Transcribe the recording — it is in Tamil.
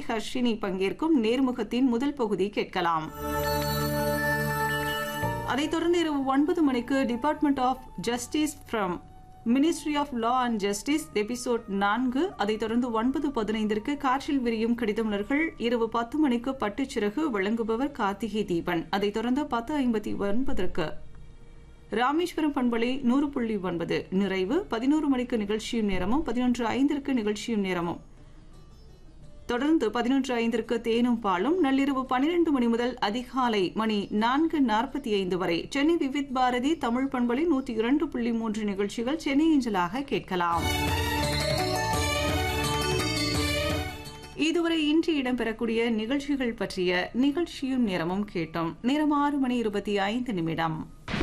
ஹர்ஷினி பங்கேற்கும் நேர்முகத்தின் முதல் பகுதி கேட்கலாம் அதைத் தொடர்ந்து இரவு ஒன்பது மணிக்கு department of justice from ministry of law and justice episode நான்கு அதைத் தொடர்ந்து ஒன்பது பதினைந்திற்கு காற்றில் விரியும் கடிதமலர்கள் இரவு பத்து மணிக்கு பட்டுச்சிறகு வழங்குபவர் கார்த்திகை தீபன் அதைத் தொடர்ந்து பத்து ஐம்பத்தி ஒன்பதற்கு ராமேஸ்வரம் பண்பலை நூறு புள்ளி ஒன்பது நிறைவு பதினோரு மணிக்கு நிகழ்ச்சியும் நேரமும் பதினொன்று ஐந்திற்கு நிகழ்ச்சியும் நேரமும் தொடர்ந்து பதினொன்று ஐந்திற்கு தேனும் பாலும் நள்ளிரவு பனிரெண்டு மணி முதல் அதிகாலை மணி நான்கு நாற்பத்தி ஐந்து வரை சென்னை விவித் பாரதி தமிழ் பண்பலை நூற்றி இரண்டு புள்ளி மூன்று நிகழ்ச்சிகள் சென்னை ஏஞ்சலாக கேட்கலாம் இதுவரை இன்று இடம்பெறக்கூடிய நிகழ்ச்சிகள் பற்றிய நிகழ்ச்சியும் நேரமும் கேட்டோம் நேரம் ஆறு மணி இருபத்தி ஐந்து நிமிடம்